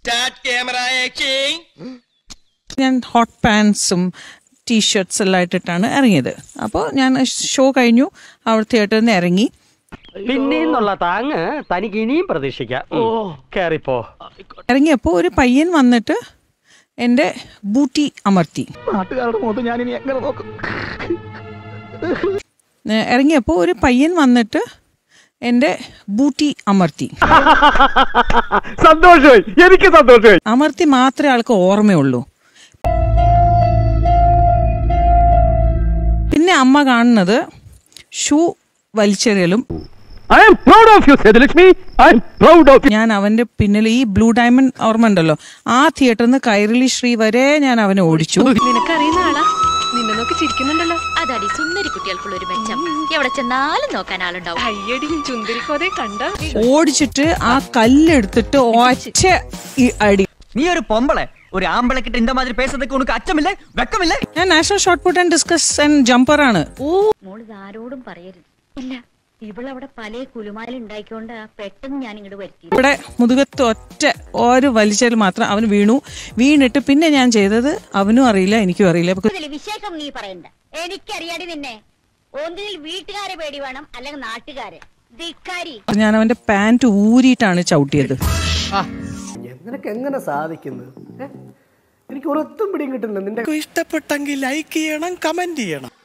Start camera action ഞാൻ hot പാൻസും T shirts എല്ലാം ഇട്ടിട്ടാണ് ഇറങ്ങിയത് അപ്പോൾ ഞാൻ ഷോ കഴിഞ്ഞു അവിടെ തിയേറ്ററിൽ നിന്ന് ഇറങ്ങി പിന്നെന്നുള്ള താങ്ങ് തനിക്ക് ഇനിയും പ്രതീക്ഷിക്കാം ഉം. കേറിപ്പോ ഇറങ്ങിയപ്പോൾ ഒരു പയ്യൻ വന്നിട്ട് എൻ്റെ ബൂട്ടി അമർത്തി നാട്ടുകാരുടെ മുഖത്ത് ഞാൻ ഇനി എങ്ങനെ നോക്കും ഏ, ഇറങ്ങിയപ്പോൾ ഒരു പയ്യൻ വന്നിട്ട് എൻ്റെ ബൂട്ടി അമർത്തി സന്തോഷമായി എനിക്ക് സന്തോഷമായി അമർത്തി മാത്രമേ ആൾക്ക് ഓർമ്മയുള്ളൂ പിന്നെ അമ്മ കാണുന്നത് ഷൂ വലിച്ചെറിയലും I am proud of you Sethulakshmi I am proud of ഞാൻ അവന്റെ പിന്നിൽ ഈ ബ്ലൂ ഡയമണ്ട് ഓർമ്മ ഉണ്ടല്ലോ ആ തിയേറ്ററിൽ നിന്ന് കൈരളി ശ്രീ വരെ ഞാൻ അവനെ ഓടിച്ചു നിനക്കറിയുന്ന ആളാ നിന്നെ നോക്കി ചിരിക്കുന്നുണ്ടല്ലോ അതാടി സുന്ദരി കുട്ടികൾക്കുള്ള ഒരു മെച്ചം എവിടെ ചെന്നാലും നോക്കാൻ ആളുണ്ടാവും അയ്യടി ചുന്ദരിക്കോതെ കണ്ട ഓടിച്ചിട്ട് ആ കല്ലെടുത്തിട്ട് ഒറ്റ ഈ അടി நீ ஒரு பொம்பளை ஒரு ஆம்பளை கிட்ட இந்த மாதிரி பேசுறதுக்கு உனக்கு அச்சமில்லை வெக்கமில்லை ഞാൻ national shot put and discus and jumper ആണ് മോള് ഇത് ആരോടും പറയരുത് ഇല്ല ഇവളവിടെ പല കുലുമാല ഉണ്ടായിക്കൊണ്ട് പെട്ടെന്ന് ഞാൻ ഇങ്ങോട്ട് വരുത്തി ഇവിടെ മുതുകത്ത് ഒറ്റ ഒരു വലിച്ചാൽ മാത്രം അവന് വീണു വീണിട്ട് പിന്നെ ഞാൻ ചെയ്തത് അവനും അറിയില്ല എനിക്കും അറിയില്ല because വിശേഷം നീ പറയണ്ട എനിക്കറിയാടി നിന്നെ ഒന്നിൽ വീട്ടുകാരെ പേടി വേണം അല്ലെങ്കിൽ നാട്ടുകാരെ ധിക്കാരി ഞാൻ അവന്റെ പാന്റ് ഊരിയിട്ടാണ് ചവിട്ടിയത് നിനക്ക് എങ്ങനെ സാധിക്കുന്നത് ഏ? എനിക്ക് ഒരൊത്തും പിടിയും കിട്ടുന്നില്ല നിന്റെ ഇഷ്ടപ്പെട്ടെങ്കിൽ ലൈക്ക് ചെയ്യണം കമന്റ് ചെയ്യണം